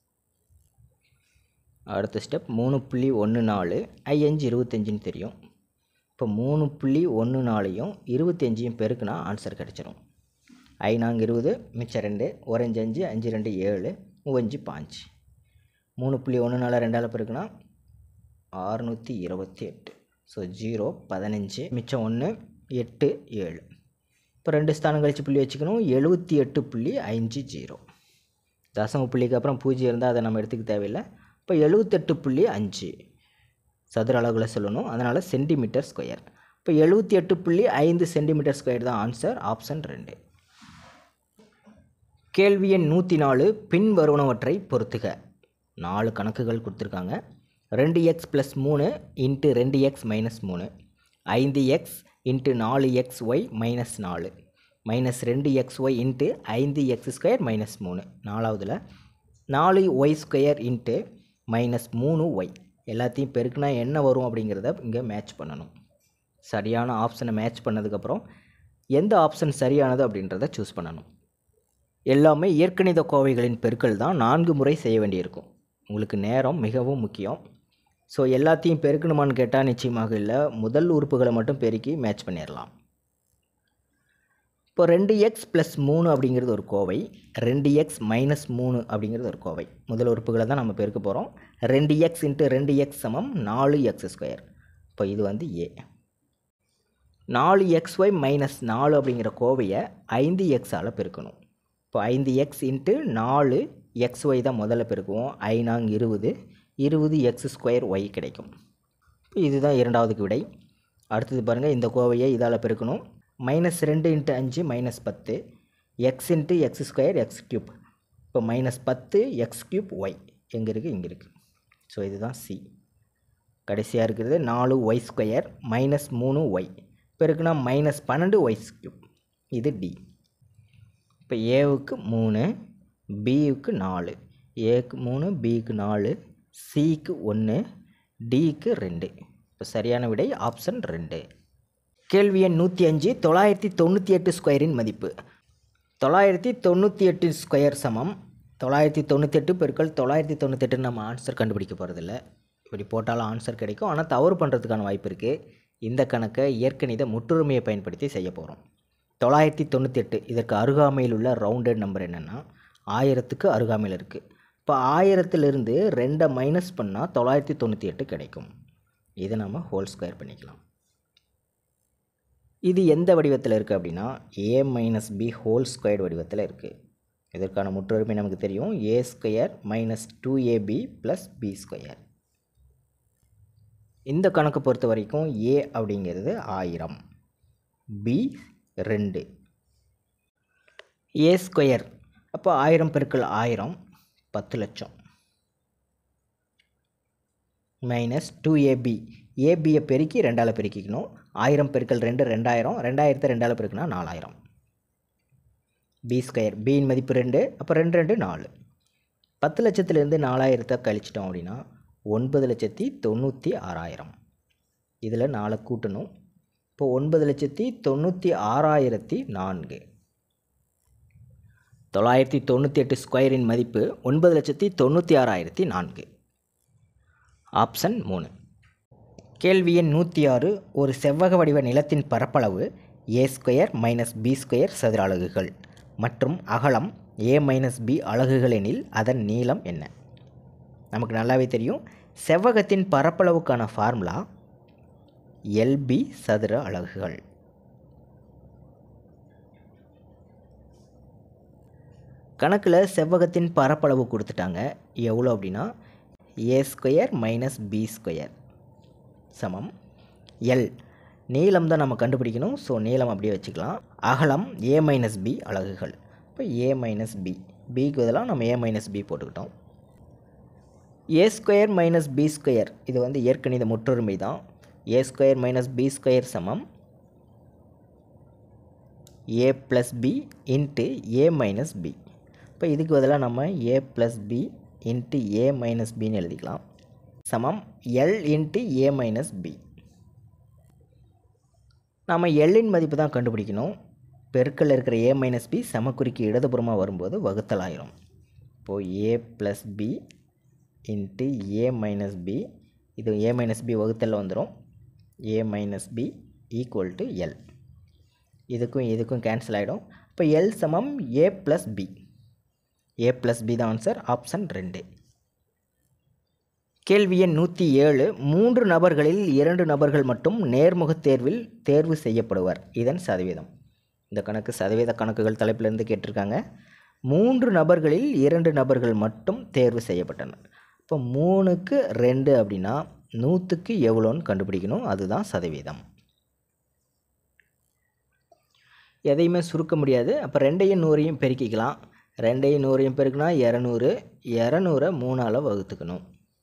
அடுத்த ஸ்டெப் மூணு புள்ளி ஒன்று நாலு ஐயஞ்சு இருபத்தஞ்சுன்னு தெரியும் இப்போ மூணு புள்ளி ஒன்று நாலையும் இருபத்தஞ்சியும் பெருக்குனா ஆன்சர் கிடச்சிரும் ஐநாங்க இருபது மிச்சம் ரெண்டு ஒரஞ்சு அஞ்சு அஞ்சு ரெண்டு ஏழு மூவஞ்சு பாஞ்சு மூணு புள்ளி ஒன்று நாலு ரெண்டால் பெருக்குனா ஆறுநூற்றி இருபத்தி எட்டு ஸோ ஜீரோ பதினஞ்சு மிச்சம் ஒன்று எட்டு ஏழு இப்போ ரெண்டு ஸ்தானம் கழித்து புள்ளி வச்சுக்கணும் எழுபத்தி எட்டு புள்ளி அஞ்சு ஜீரோ தசம புள்ளிக்கு அப்புறம் பூஜ்ஜியம் இருந்தால் அதை நம்ம எடுத்துக்க தேவையில்லை இப்போ எழுபத்தெட்டு புள்ளி அஞ்சு சதுர அளவில் சொல்லணும் அதனால் சென்டிமீட்டர் ஸ்கொயர் இப்போ எழுபத்தி எட்டு புள்ளி ஐந்து சென்டிமீட்டர் ஸ்கொயர் தான் ஆன்சர் ஆப்ஷன் ரெண்டு கேள்வி எண் நூற்றி நாலு பின் வருவனவற்றை பொறுத்துக நாலு கணக்குகள் கொடுத்துருக்காங்க ரெண்டு எக்ஸ் ப்ளஸ் மூணு இன்ட்டு ரெண்டு எக்ஸ் மைனஸ் மூணு ஐந்து எக்ஸ் இன்ட்டு நாலு எக்ஸ் ஒய் மைனஸ் நாலு மைனஸ் ரெண்டு எக்ஸ் ஒய் இன்ட்டு ஐந்து எக்ஸ் ஸ்கொயர் மைனஸ் மூணு நாலாவதில் நாலு ஒய் ஸ்கொயர் இன்ட்டு மைனஸ் மூணு ஒய் எல்லாத்தையும் பெருக்குனா என்ன வரும் அப்படிங்கிறத இங்கே மேட்ச் பண்ணணும் சரியான ஆப்ஷனை மேட்ச் பண்ணதுக்கப்புறம் எந்த ஆப்ஷன் சரியானது அப்படின்றத சூஸ் பண்ணணும் எல்லாமே இயற்கணித கோவைகளின் பெருக்கல் தான் நான்கு முறை செய்ய வேண்டியிருக்கும் உங்களுக்கு நேரம் மிகவும் முக்கியம் ஸோ எல்லாத்தையும் பெருக்கணுமான்னு கேட்டால் நிச்சயமாக இல்லை முதல் உறுப்புகளை மட்டும் பெருக்கி மேட்ச் பண்ணிடலாம் இப்போ ரெண்டு எக்ஸ் ப்ளஸ் மூணு அப்படிங்கிறது ஒரு கோவை ரெண்டு எக்ஸ் மைனஸ் மூணு அப்படிங்கிறது ஒரு கோவை முதல் உறுப்புகளை தான் நம்ம பெருக்க போகிறோம் ரெண்டு எக்ஸ் இன்ட்டு ரெண்டு எக்ஸ் சமம் நாலு எக்ஸ் ஸ்கொயர் இப்போ இது வந்து ஏ நாலு எக்ஸ் ஒய் மைனஸ் நாலு அப்படிங்கிற கோவையை ஐந்து எக்ஸால் பெருக்கணும் இப்போ ஐந்து எக்ஸ் இன்ட்டு நாலு எக்ஸ் ஒய் தான் முதல்ல பெருக்குவோம் ஐநாங் இருபது இருபது எக்ஸ் ஸ்கொயர் ஒய் கிடைக்கும் இதுதான் இரண்டாவதுக்கு விடை அடுத்தது பாருங்கள் இந்த கோவையை இதால் பெருக்கணும் மைனஸ் ரெண்டு இன்ட்டு அஞ்சு மைனஸ் பத்து x into x square x cube இப்போ மைனஸ் பத்து எக்ஸ் க்யூப் ஒய் எங்கே இருக்குது இங்கே இருக்குது ஸோ இதுதான் சி கடைசியாக இருக்கிறது நாலு ஒய் ஸ்கொயர் மைனஸ் மூணு ஒய் பெருக்குனா மைனஸ் பன்னெண்டு ஒய் க்யூப் இது டி இப்போ ஏவுக்கு மூணு பியுக்கு நாலு ஏக்கு மூணு பிக்கு நாலு சிக்கு ஒன்று டிக்கு ரெண்டு இப்போ சரியான விடை ஆப்ஷன் ரெண்டு கேள்வி எண் நூற்றி அஞ்சு தொள்ளாயிரத்தி தொண்ணூற்றி எட்டு ஸ்கொயரின் மதிப்பு தொள்ளாயிரத்தி தொண்ணூற்றி எட்டு ஸ்கொயர் சமம் தொள்ளாயிரத்தி தொண்ணூற்றி எட்டு பெருக்கள் தொள்ளாயிரத்தி தொண்ணூத்தெட்டு நம்ம ஆன்சர் கண்டுபிடிக்க போகிறதில்ல இப்படி போட்டாலும் ஆன்சர் கிடைக்கும் ஆனால் தவறு பண்ணுறதுக்கான வாய்ப்பு இருக்குது இந்த கணக்கை இயற்கணித முற்றுரிமையை பயன்படுத்தி செய்ய போகிறோம் தொள்ளாயிரத்தி தொண்ணூற்றி எட்டு இதற்கு அருகாமையில் உள்ள ரவுண்டட் நம்பர் என்னென்னா ஆயிரத்துக்கு அருகாமையில் இருக்குது இப்போ ஆயிரத்துலேருந்து ரெண்டை மைனஸ் பண்ணால் தொள்ளாயிரத்தி தொண்ணூற்றி எட்டு கிடைக்கும் இதை நம்ம ஹோல் ஸ்கொயர் பண்ணிக்கலாம் இது எந்த வடிவத்தில் இருக்குது அப்படின்னா A minus B whole square வடிவத்தில் இருக்குது இதற்கான முற்றுரிமை நமக்கு தெரியும் A square minus two AB plus B square இந்த கணக்கு பொறுத்த வரைக்கும் ஏ அப்படிங்கிறது ஆயிரம் பி ரெண்டு ஏ ஸ்கொயர் அப்போ ஆயிரம் பெருக்கள் ஆயிரம் பத்து லட்சம் மைனஸ் டூ ஏபி ஏபியை பெருக்கி ரெண்டால் பெருக்கிக்கணும் ஆயிரம் பெருக்கல் ரெண்டு ரெண்டாயிரம் ரெண்டாயிரத்தை ரெண்டால் பெருக்கினா நாலாயிரம் பி ஸ்கொயர் பியின் மதிப்பு ரெண்டு அப்போ ரெண்டு ரெண்டு நாலு பத்து லட்சத்துலேருந்து நாலாயிரத்தை கழிச்சிட்டோம் அப்படின்னா ஒன்பது லட்சத்தி தொண்ணூற்றி ஆறாயிரம் இதில் நாலு கூட்டணும் இப்போ ஒன்பது லட்சத்தி தொண்ணூற்றி ஆறாயிரத்தி நான்கு தொள்ளாயிரத்தி தொண்ணூற்றி எட்டு ஸ்கொயரின் மதிப்பு ஒன்பது லட்சத்தி தொண்ணூற்றி ஆறாயிரத்தி நான்கு ஆப்ஷன் மூணு கேள்வி எண் நூற்றி ஆறு ஒரு செவ்வக வடிவ நிலத்தின் பரப்பளவு A square minus B square சதுர அலகுகள் மற்றும் அகலம் ஏ மைனஸ் பி அலகுகள் எனில் அதன் நீளம் என்ன நமக்கு நல்லாவே தெரியும் செவ்வகத்தின் பரப்பளவுக்கான ஃபார்முலா எல்பி சதுர அலகுகள் கணக்கில் செவ்வகத்தின் பரப்பளவு கொடுத்துட்டாங்க எவ்வளோ அப்படின்னா A square minus B square சமம் எல் நீளம் தான் நம்ம கண்டுபிடிக்கணும் ஸோ நீளம் அப்படியே வச்சுக்கலாம் அகலம் ஏ மைனஸ் பி அலகுகள் இப்போ ஏ மைனஸ் பி பிக்கு பதிலாக நம்ம ஏ மைனஸ் பி போட்டுக்கிட்டோம் A square minus B square இது வந்து இயற்கணித முற்றொருமை தான் A square minus B square சமம் A plus B into A minus B இப்போ இதுக்கு பதிலாக நம்ம A plus B into A minus பின்னு எழுதிக்கலாம் சமம் L into A minus B நாம் எல்லின் மதிப்பு தான் கண்டுபிடிக்கணும் பெருக்கல் இருக்கிற ஏ மைனஸ் பி சமக்குறிக்கு இடதுபுறமாக வரும்போது வகுத்தல் ஆயிரும் இப்போது A plus B into A minus B இது ஏ மைனஸ் பி வகுத்தலில் வந்துடும் A minus B equal to L இதுக்கும் இதுக்கும் கேன்சல் ஆகிடும் இப்போ எல் சமம் A plus B A plus B தான் ஆன்சர் ஆப்ஷன் ரெண்டு கேள்வி எண் நூற்றி ஏழு மூன்று நபர்களில் இரண்டு நபர்கள் மட்டும் நேர்முகத் தேர்வில் தேர்வு செய்யப்படுவர் இதன் சதவீதம் இந்த கணக்கு சதவீத கணக்குகள் தலைப்பிலிருந்து கேட்டிருக்காங்க மூன்று நபர்களில் இரண்டு நபர்கள் மட்டும் தேர்வு செய்யப்பட்டனர் இப்போ மூணுக்கு ரெண்டு அப்படின்னா நூற்றுக்கு எவ்வளோன்னு கண்டுபிடிக்கணும் அதுதான் சதவீதம் எதையுமே சுருக்க முடியாது அப்போ ரெண்டையும் நூறையும் பெருக்கிக்கலாம் ரெண்டையும் நூறையும் பெருக்கினா இரநூறு இரநூறை மூணால் வகுத்துக்கணும்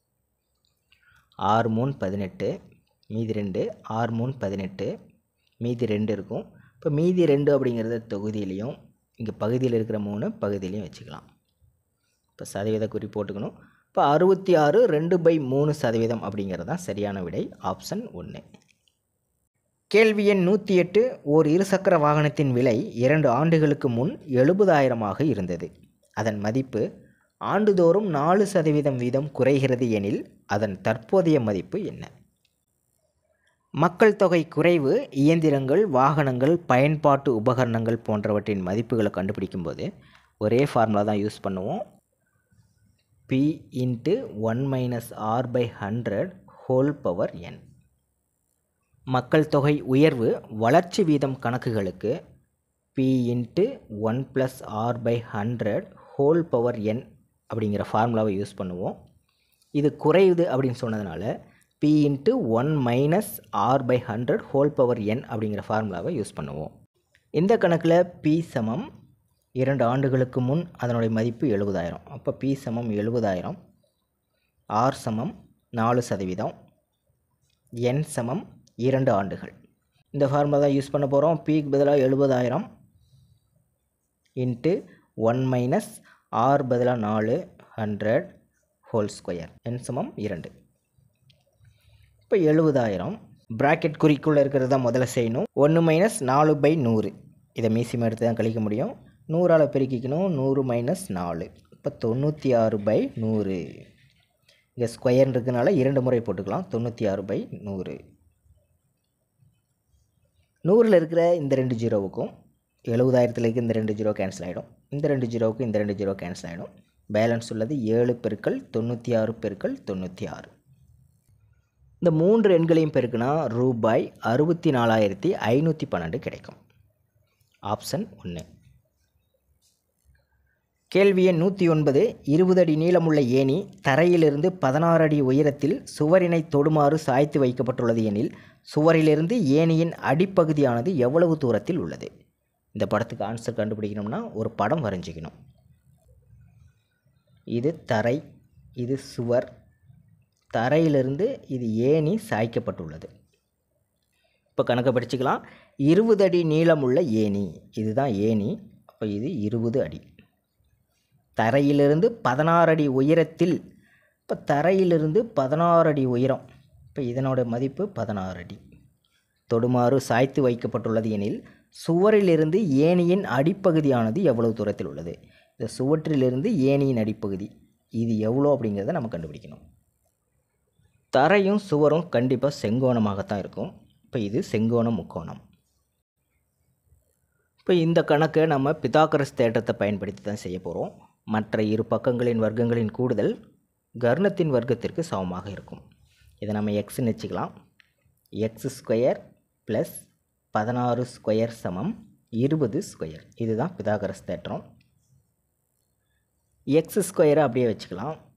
ஆறு மூணு பதினெட்டு மீதி ரெண்டு ஆறு மூணு பதினெட்டு மீதி ரெண்டு இருக்கும் இப்போ மீதி ரெண்டு அப்படிங்கிறத தொகுதியிலையும் இங்கே பகுதியில் இருக்கிற மூணு பகுதியிலையும் வச்சுக்கலாம் இப்போ சதவீத குறி போட்டுக்கணும் இப்போ அறுபத்தி ஆறு ரெண்டு பை மூணு சதவீதம் அப்படிங்கிறது தான் சரியான விடை ஆப்ஷன் ஒன்று கேள்வி எண் நூற்றி எட்டு ஓர் இருசக்கர வாகனத்தின் விலை இரண்டு ஆண்டுகளுக்கு முன் எழுபதாயிரமாக இருந்தது அதன் மதிப்பு ஆண்டுதோறும் நாலு சதவீதம் வீதம் குறைகிறது எனில் அதன் தற்போதைய மதிப்பு என்ன மக்கள் தொகை குறைவு இயந்திரங்கள் வாகனங்கள் பயன்பாட்டு உபகரணங்கள் போன்றவற்றின் மதிப்புகளை கண்டுபிடிக்கும்போது ஒரே ஃபார்முலா தான் யூஸ் பண்ணுவோம் P into one minus R by hundred whole power N மக்கள் தொகை உயர்வு வளர்ச்சி வீதம் கணக்குகளுக்கு P into one plus R by hundred whole power N அப்படிங்கிற ஃபார்முலாவை யூஸ் பண்ணுவோம் இது குறையுது அப்படின்னு சொன்னதுனால P into one minus R by hundred whole power N அப்படிங்கிற ஃபார்முலாவை யூஸ் பண்ணுவோம் இந்த கணக்கில் பி சமம் இரண்டு ஆண்டுகளுக்கு முன் அதனுடைய மதிப்பு எழுபதாயிரம் அப்போ பி சமம் எழுபதாயிரம் ஆர் சமம் நாலு சதவீதம் என் சமம் இரண்டு ஆண்டுகள் இந்த ஃபார்முலா தான் யூஸ் பண்ண போகிறோம் பிக்கு பதிலாக எழுபதாயிரம் இன்ட்டு ஒன் மைனஸ் ஆர் பதிலாக நாலு ஹண்ட்ரட் ஹோல் ஸ்கொயர் என் சமம் இரண்டு இப்போ எழுபதாயிரம் ப்ராக்கெட் குறிக்குள்ளே இருக்கிறது தான் முதல்ல செய்யணும் ஒன்று மைனஸ் நாலு பை நூறு இதை மீசியம் எடுத்து தான் கழிக்க முடியும் நூறால் பெருக்கிக்கணும் நூறு மைனஸ் நாலு இப்போ தொண்ணூற்றி ஆறு பை நூறு இங்கே ஸ்கொயர் இருக்கிறதுனால இரண்டு முறை போட்டுக்கலாம் தொண்ணூற்றி ஆறு பை நூறு நூறில் இருக்கிற இந்த ரெண்டு ஜீரோவுக்கும் எழுபதாயிரத்தில் இருக்க இந்த ரெண்டு ஜீரோ கேன்சல் ஆகிடும் இந்த ரெண்டு ஜீரோவுக்கும் இந்த ரெண்டு ஜீரோ கேன்சல் ஆகிடும் பேலன்ஸ் உள்ளது ஏழு பெருக்கள் தொண்ணூற்றி ஆறு பெருக்கள் தொண்ணூற்றி ஆறு இந்த மூன்று எண்களையும் பெருக்குனா ரூபாய் அறுபத்தி நாலாயிரத்தி ஐநூற்றி பன்னெண்டு கிடைக்கும் ஆப்ஷன் ஒன்று கேள்வி எண் நூற்றி ஒன்பது இருபது அடி நீளமுள்ள ஏணி தரையிலிருந்து பதினாறு அடி உயரத்தில் சுவரினை தொடுமாறு சாய்த்து வைக்கப்பட்டுள்ளது எனில் சுவரிலிருந்து ஏணியின் அடிப்பகுதியானது எவ்வளவு தூரத்தில் உள்ளது இந்த படத்துக்கு ஆன்சர் கண்டுபிடிக்கணும்னா ஒரு படம் வரைஞ்சிக்கணும் இது தரை இது சுவர் தரையிலிருந்து இது ஏணி சாய்க்கப்பட்டுள்ளது இப்போ கணக்கை படிச்சுக்கலாம் இருபது அடி நீளமுள்ள ஏணி இதுதான் ஏணி அப்போ இது இருபது அடி தரையிலிருந்து பதினாறு அடி உயரத்தில் இப்போ தரையிலிருந்து பதினாறு அடி உயரம் இப்போ இதனோட மதிப்பு பதினாறு அடி தொடுமாறு சாய்த்து வைக்கப்பட்டுள்ளது எனில் சுவரிலிருந்து ஏணியின் அடிப்பகுதியானது எவ்வளவு தூரத்தில் உள்ளது இந்த சுவற்றிலிருந்து ஏணியின் அடிப்பகுதி இது எவ்வளோ அப்படிங்கிறத நம்ம கண்டுபிடிக்கணும் தரையும் சுவரும் கண்டிப்பாக செங்கோணமாகத்தான் இருக்கும் இப்போ இது செங்கோண முக்கோணம் இப்போ இந்த கணக்கை நம்ம பிதாகரஸ் தேற்றத்தை பயன்படுத்தி தான் செய்ய போகிறோம் மற்ற இரு பக்கங்களின் வர்க்கங்களின் கூடுதல் கர்ணத்தின் வர்க்கத்திற்கு சமமாக இருக்கும் இதை நம்ம எக்ஸ்ன்னு வச்சுக்கலாம் எக்ஸ் ஸ்கொயர் ப்ளஸ் பதினாறு ஸ்கொயர் சமம் இருபது ஸ்கொயர் இதுதான் பிதாகரஸ் தேற்றம் எக்ஸ் ஸ்கொயரை அப்படியே வச்சுக்கலாம்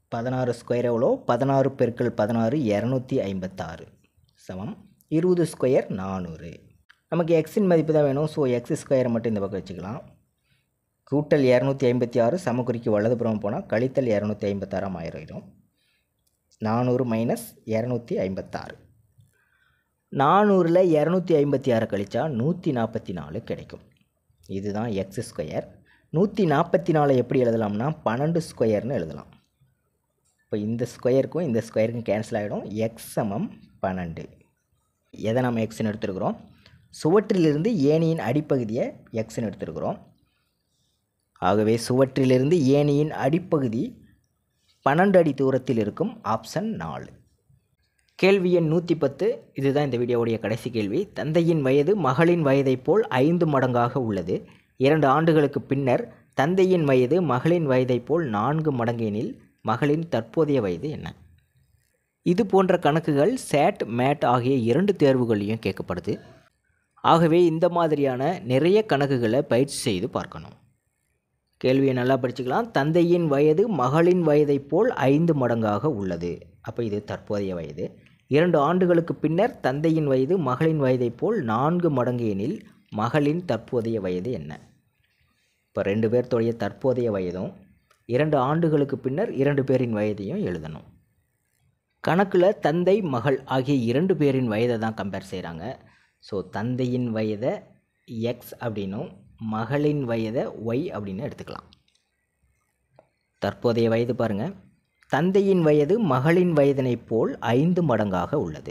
பதினாறு ஸ்கொயர் எவ்வளோ பதினாறு பெருக்கள் பதினாறு இரநூத்தி ஐம்பத்தாறு சமம் இருபது ஸ்கொயர் நானூறு நமக்கு எக்ஸின் மதிப்பு தான் வேணும் ஸோ எக்ஸ் ஸ்கொயரை மட்டும் இந்த பக்கம் வச்சுக்கலாம் கூட்டல் இரநூத்தி ஐம்பத்தி ஆறு சமக்குறிக்கு வலதுபுறம் போனால் கழித்தல் இரநூத்தி ஐம்பத்தாறாம் ஆயிரம் நானூறு மைனஸ் இரநூத்தி ஐம்பத்தாறு நானூறில் இரநூத்தி ஐம்பத்தி ஆறு கழிச்சா நூற்றி நாற்பத்தி நாலு கிடைக்கும் இதுதான் எக்ஸ் ஸ்கொயர் நூற்றி நாற்பத்தி நாலு எப்படி எழுதலாம்னா பன்னெண்டு ஸ்கொயர்னு எழுதலாம் இப்போ இந்த ஸ்கொயருக்கும் இந்த ஸ்கொயருக்கும் கேன்சல் ஆகிடும் எக்ஸ் சமம் பன்னெண்டு எதை நம்ம எக்ஸ்னு எடுத்துருக்குறோம் சுவற்றிலிருந்து ஏணியின் அடிப்பகுதியை எக்ஸ்னு எடுத்துருக்குறோம் ஆகவே சுவற்றிலிருந்து ஏணியின் அடிப்பகுதி பன்னெண்டு அடி தூரத்தில் இருக்கும் ஆப்ஷன் நாலு கேள்வி எண் நூற்றி பத்து இதுதான் இந்த வீடியோவுடைய கடைசி கேள்வி தந்தையின் வயது மகளின் வயதைப் போல் ஐந்து மடங்காக உள்ளது இரண்டு ஆண்டுகளுக்கு பின்னர் தந்தையின் வயது மகளின் வயதைப் போல் நான்கு மடங்கெனில் மகளின் தற்போதைய வயது என்ன இது போன்ற கணக்குகள் சேட் மேட் ஆகிய இரண்டு தேர்வுகளையும் கேட்கப்படுது ஆகவே இந்த மாதிரியான நிறைய கணக்குகளை பயிற்சி செய்து பார்க்கணும் கேள்வியை நல்லா படிச்சுக்கலாம் தந்தையின் வயது மகளின் வயதைப் போல் ஐந்து மடங்காக உள்ளது அப்போ இது தற்போதைய வயது இரண்டு ஆண்டுகளுக்கு பின்னர் தந்தையின் வயது மகளின் வயதைப் போல் நான்கு மடங்கு எனில் மகளின் தற்போதைய வயது என்ன இப்போ ரெண்டு பேர்த்தோடைய தற்போதைய வயதும் இரண்டு ஆண்டுகளுக்கு பின்னர் இரண்டு பேரின் வயதையும் எழுதணும் கணக்கில் தந்தை மகள் ஆகிய இரண்டு பேரின் வயதை தான் கம்பேர் செய்கிறாங்க ஸோ தந்தையின் வயதை எக்ஸ் அப்படின்னும் மகளின் வயதை ஒய் அப்படின்னு எடுத்துக்கலாம் தற்போதைய வயது பாருங்கள் தந்தையின் வயது மகளின் வயதினைப் போல் ஐந்து மடங்காக உள்ளது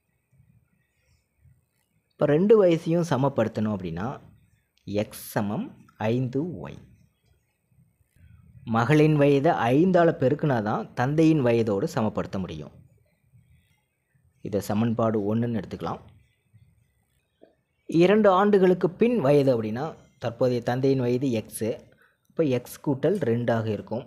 இப்போ ரெண்டு வயசையும் சமப்படுத்தணும் அப்படின்னா எக்ஸ் சமம் ஐந்து ஒய் மகளின் வயதை ஐந்தால் பெருக்குனா தான் தந்தையின் வயதோடு சமப்படுத்த முடியும் இதை சமன்பாடு ஒன்றுன்னு எடுத்துக்கலாம் இரண்டு ஆண்டுகளுக்கு பின் வயது அப்படின்னா தற்போதைய தந்தையின் வயது எக்ஸு இப்போ எக்ஸ் கூட்டல் ரெண்டாக இருக்கும்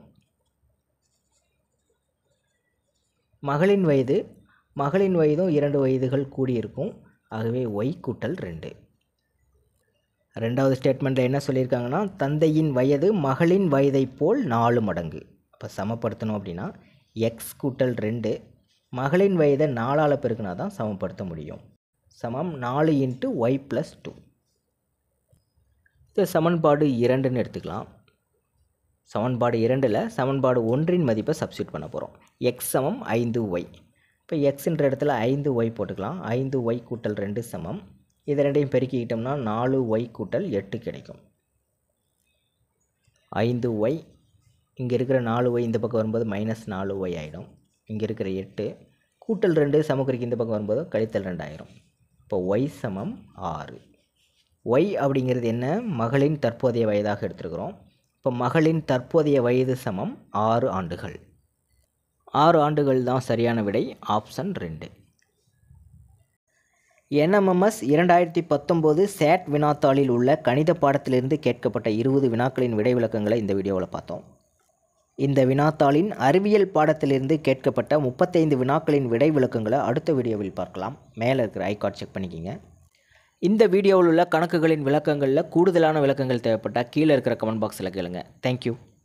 மகளின் வயது மகளின் வயதும் இரண்டு வயதுகள் கூடியிருக்கும் ஆகவே ஒய் கூட்டல் ரெண்டு ரெண்டாவது ஸ்டேட்மெண்ட்டில் என்ன சொல்லியிருக்காங்கன்னா தந்தையின் வயது மகளின் வயதைப் போல் நாலு மடங்கு அப்போ சமப்படுத்தணும் அப்படின்னா எக்ஸ் கூட்டல் ரெண்டு மகளின் வயதை நாலால் பெருக்கினா தான் சமப்படுத்த முடியும் சமம் நாலு இன்ட்டு ஒய் ப்ளஸ் டூ இது சமன்பாடு இரண்டுன்னு எடுத்துக்கலாம் சமன்பாடு இரண்டில் சமன்பாடு ஒன்றின் மதிப்பை சப்ஸ்டியூட் பண்ண போகிறோம் எக்ஸ் சமம் ஐந்து ஒய் இப்போ எக்ஸுன்ற இடத்துல ஐந்து ஒய் போட்டுக்கலாம் ஐந்து ஒய் கூட்டல் ரெண்டு சமம் இது ரெண்டையும் பெருக்கிக்கிட்டோம்னா நாலு ஒய் கூட்டல் எட்டு கிடைக்கும் ஐந்து ஒய் இங்கே இருக்கிற நாலு ஒய் இந்த பக்கம் வரும்போது மைனஸ் நாலு ஒய் ஆகிடும் இங்கே இருக்கிற எட்டு கூட்டல் ரெண்டு சமக்குறிக்கு இந்த பக்கம் வரும்போது கழித்தல் ரெண்டாயிரம் இப்போ ஒய் சமம் ஆறு ஒய் அப்படிங்கிறது என்ன மகளின் தற்போதைய வயதாக எடுத்துருக்குறோம் இப்போ மகளின் தற்போதைய வயது சமம் ஆறு ஆண்டுகள் ஆறு ஆண்டுகள் தான் சரியான விடை ஆப்ஷன் ரெண்டு என்எம்எம்எஸ் இரண்டாயிரத்தி பத்தொம்போது சேட் வினாத்தாளில் உள்ள கணித பாடத்திலிருந்து கேட்கப்பட்ட இருபது வினாக்களின் விடை விளக்கங்களை இந்த வீடியோவில் பார்த்தோம் இந்த வினாத்தாளின் அறிவியல் பாடத்திலிருந்து கேட்கப்பட்ட முப்பத்தைந்து வினாக்களின் விடை விளக்கங்களை அடுத்த வீடியோவில் பார்க்கலாம் மேலே இருக்கிற ஐகார்ட் செக் பண்ணிக்கிங்க இந்த வீடியோவில் உள்ள கணக்குகளின் விளக்கங்களில் கூடுதலான விளக்கங்கள் தேவைப்பட்டால் கீழே இருக்கிற கமெண்ட் பாக்ஸில் கேளுங்க தேங்க்யூ